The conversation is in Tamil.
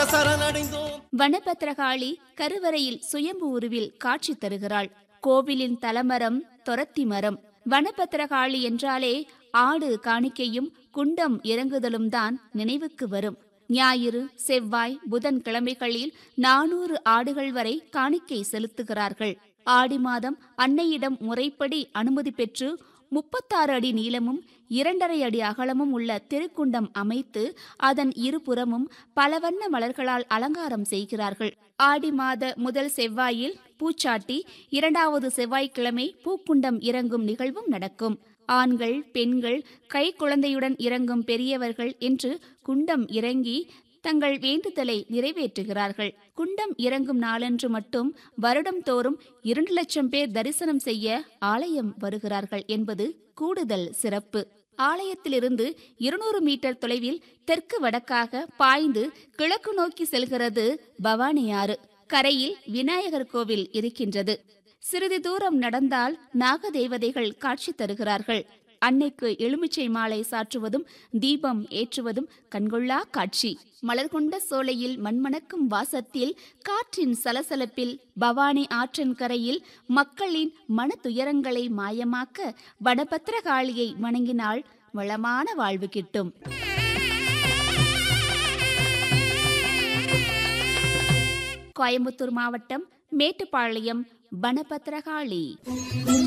சரணடைந்தோம் வனபத்ரகாளி கருவறையில் சுயம்பு உருவில் காட்சி தருகிறாள் கோவிலின் தலமரம் தொரத்தி மரம் வனபத்ரகாளி என்றாலே ஆடு காணிக்கையும் குண்டம் இறங்குதலும் தான் நினைவுக்கு வரும் ஞாயிறு செவ்வாய் புதன் கிழமைகளில் நானூறு ஆடுகள் வரை காணிக்கை செலுத்துகிறார்கள் ஆடி மாதம் அன்னையிடம் முறைப்படி அனுமதி பெற்று முப்பத்தாறு அடி நீளமும் இரண்டரை அடி அகலமும் உள்ள திருக்குண்டம் அமைத்து அதன் இருபுறமும் பலவண்ண மலர்களால் அலங்காரம் செய்கிறார்கள் ஆடி மாத முதல் செவ்வாயில் பூச்சாட்டி இரண்டாவது செவ்வாய்க்கிழமை பூக்குண்டம் இறங்கும் நிகழ்வும் நடக்கும் ஆண்கள் பெண்கள் கை குழந்தையுடன் இறங்கும் பெரியவர்கள் என்று குண்டம் இறங்கி தங்கள் வேண்டுதலை நிறைவேற்றுகிறார்கள் குண்டம் இறங்கும் நாளன்று மட்டும் வருடம் தோறும் இரண்டு லட்சம் பேர் தரிசனம் செய்ய ஆலயம் வருகிறார்கள் என்பது கூடுதல் சிறப்பு ஆலயத்திலிருந்து இருநூறு மீட்டர் தொலைவில் தெற்கு வடக்காக பாய்ந்து கிழக்கு நோக்கி செல்கிறது பவானி ஆறு கரையில் விநாயகர் கோவில் இருக்கின்றது சிறிது தூரம் நடந்தால் நாகதேவதைகள் காட்சி தருகிறார்கள் அன்னைக்கு எலுமிச்சை மாலை சாற்றுவதும் தீபம் ஏற்றுவதும் கண்கொள்ளா காட்சி மலர்கொண்ட சோலையில் மண்மணக்கும் வாசத்தில் காற்றின் சலசலப்பில் பவானி ஆற்றின் கரையில் மக்களின் மன துயரங்களை மாயமாக்க வனபத்திரகாளியை வணங்கினால் வளமான வாழ்வு கிட்டும் கோயம்புத்தூர் மாவட்டம் மேட்டுப்பாளையம் வனபத்திரகாளி